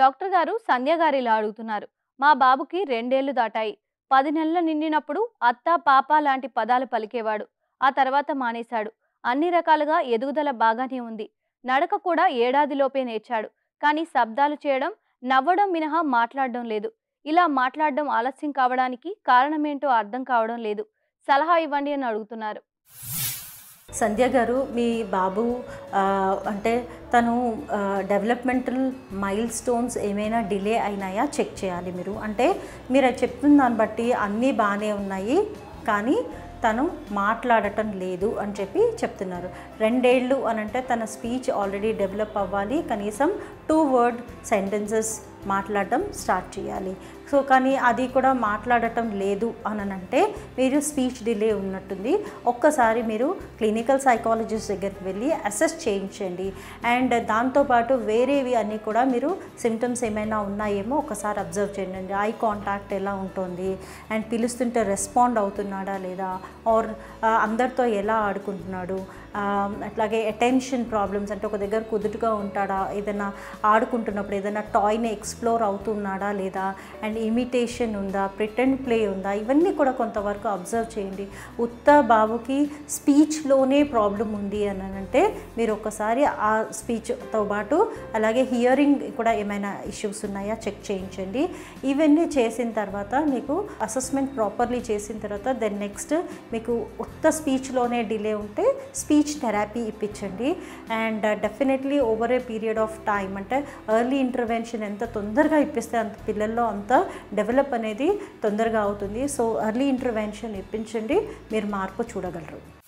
doctor గారు సంధ్య గారు ఇలా అడుగుతున్నారు మా బాబుకి రెండేళ్లు దాటాయి పది నెలలు నిండినప్పుడు అత్త పాప లాంటి పదాలు పలికేవాడు ఆ తర్వాత మానేశాడు అన్ని రకాలుగా ఎదుగుదల బాగానే ఉంది నడక కూడా ఏడాదిలోపే నేర్చాడు కానీ శబ్దాలు చేయడం నవ్వడం మినహా మాట్లాడడం లేదు ఇలా మాట్లాడడం ఆలస్యం కావడానికి కారణమేంటో అర్థం కావడం లేదు సలహా ఇవ్వండి అని అడుగుతున్నారు సంధ్య గారు మీ బాబు ఆ, అంటే తను డెవలప్మెంటల్ మైల్ స్టోన్స్ ఏమైనా డిలే అయినాయా చెక్ చేయాలి మీరు అంటే మీరు అది చెప్తున్న దాన్ని బట్టి అన్నీ బాగానే ఉన్నాయి కానీ తను మాట్లాడటం లేదు అని చెప్పి చెప్తున్నారు రెండేళ్ళు అని అంటే తన స్పీచ్ ఆల్రెడీ డెవలప్ అవ్వాలి కనీసం టూ వర్డ్ సెంటెన్సెస్ మాట్లాడటం స్టార్ట్ చేయాలి సో కానీ అది కూడా మాట్లాడటం లేదు అని అంటే మీరు స్పీచ్ డిలే ఉన్నట్టుంది ఒక్కసారి మీరు క్లినికల్ సైకాలజిస్ట్ దగ్గరికి వెళ్ళి అసెస్ చేయించండి అండ్ దాంతోపాటు వేరేవి అన్నీ కూడా మీరు సిమ్టమ్స్ ఏమైనా ఉన్నాయేమో ఒకసారి అబ్జర్వ్ చేయండి ఐ కాంటాక్ట్ ఎలా ఉంటుంది అండ్ పిలుస్తుంటే రెస్పాండ్ అవుతున్నాడా లేదా ఆర్ అందరితో ఎలా ఆడుకుంటున్నాడు ఆ, అట్లాగే అటెన్షన్ ప్రాబ్లమ్స్ అంటే ఒక దగ్గర కుదుటుగా ఉంటాడా ఏదైనా ఆడుకుంటున్నప్పుడు ఏదైనా టాయ్ని ఎక్స్ప్లోర్ అవుతున్నాడా లేదా అండ్ ఇమిటేషన్ ఉందా ప్రిటెండ్ ప్లే ఉందా ఇవన్నీ కూడా కొంతవరకు అబ్జర్వ్ చేయండి ఉత్త బాబుకి స్పీచ్లోనే ప్రాబ్లం ఉంది అని అంటే మీరు ఒకసారి ఆ స్పీచ్తో పాటు అలాగే హియరింగ్ కూడా ఏమైనా ఇష్యూస్ ఉన్నాయా చెక్ చేయించండి ఇవన్నీ చేసిన తర్వాత మీకు అసెస్మెంట్ ప్రాపర్లీ చేసిన తర్వాత దెన్ నెక్స్ట్ మీకు ఉత్త స్పీచ్లోనే డిలే ఉంటే స్పీచ్ థెరపీ ఇప్పించండి and definitely over a period of time అంటే ఎర్లీ ఇంటర్వెన్షన్ ఎంత తొందరగా ఇప్పిస్తే అంత పిల్లల్లో అంత డెవలప్ అనేది తొందరగా అవుతుంది సో ఎర్లీ ఇంటర్వెన్షన్ ఇప్పించండి మీరు మార్పు చూడగలరు